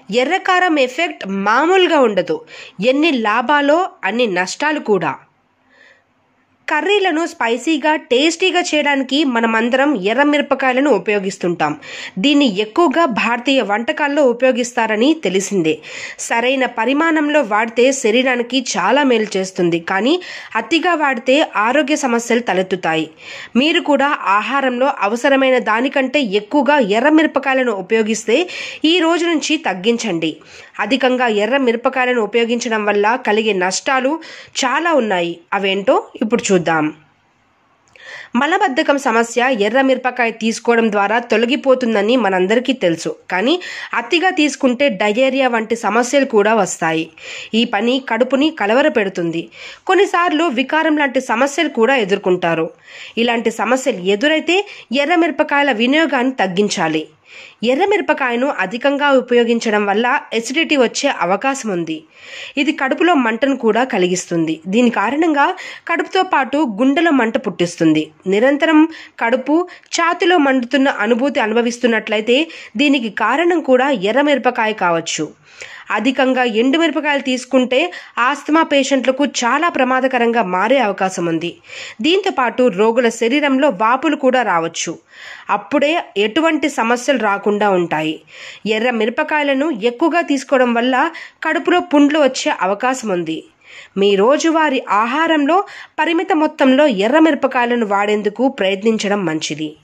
ఎర్రకారం effect మామూలుగా ఉండదు ఎన్ని లాభాలో అన్ని నష్టాలు కూడా కర్రీలను స్పైసీగా టేస్టీగా చేయడానికి మనమందరం ఎర్ర మిరపకాయలను ఉపయోగిస్తుంటాం దీన్ని ఎక్కువగా భారతీయ వంటకాల్లో ఉపయోగిస్తారని తెలిసిందే సరైన పరిమాణంలో వాడితే శరీరానికి చాలా మేలు చేస్తుంది కానీ అతిగా వాడితే ఆరోగ్య సమస్యలు తలెత్తుతాయి మీరు కూడా ఆహారంలో అవసరమైన దానికంటే ఎక్కువగా ఎర్ర మిరపకాయలను ఉపయోగిస్తే ఈ రోజు నుంచి తగ్గించండి అధికంగా ఎర్ర మిరపకాయలను ఉపయోగించడం వల్ల కలిగే నష్టాలు చాలా ఉన్నాయి అవేంటో ఇప్పుడు చూద్దాం మలబద్ధకం సమస్య ఎర్ర మిరపకాయ తీసుకోవడం ద్వారా తొలగిపోతుందని మనందరికీ తెలుసు కానీ అతిగా తీసుకుంటే డయేరియా వంటి సమస్యలు కూడా వస్తాయి ఈ పని కడుపుని కలవరపెడుతుంది కొన్నిసార్లు వికారం లాంటి సమస్యలు కూడా ఎదుర్కొంటారు ఇలాంటి సమస్యలు ఎదురైతే ఎర్ర మిరపకాయల వినియోగాన్ని తగ్గించాలి ఎర్ర మిరపకాయను అధికంగా ఉపయోగించడం వల్ల ఎసిడిటీ వచ్చే అవకాశం ఉంది ఇది కడుపులో మంటను కూడా కలిగిస్తుంది దీని కారణంగా కడుపుతో పాటు గుండెలో మంట పుట్టిస్తుంది నిరంతరం కడుపు ఛాతిలో మండుతున్న అనుభూతి అనుభవిస్తున్నట్లయితే దీనికి కారణం కూడా ఎర్ర మిరపకాయ కావచ్చు అధికంగా ఎండు మిరపకాయలు తీసుకుంటే ఆస్తమా పేషెంట్లకు చాలా ప్రమాదకరంగా మారే అవకాశం ఉంది దీంతో పాటు రోగుల శరీరంలో వాపులు కూడా రావచ్చు అప్పుడే ఎటువంటి సమస్యలు రాకుండా ఉంటాయి ఎర్ర మిరపకాయలను ఎక్కువగా తీసుకోవడం వల్ల కడుపులో పుండ్లు వచ్చే అవకాశం ఉంది మీ రోజువారీ ఆహారంలో పరిమిత మొత్తంలో ఎర్ర మిరపకాయలను వాడేందుకు ప్రయత్నించడం మంచిది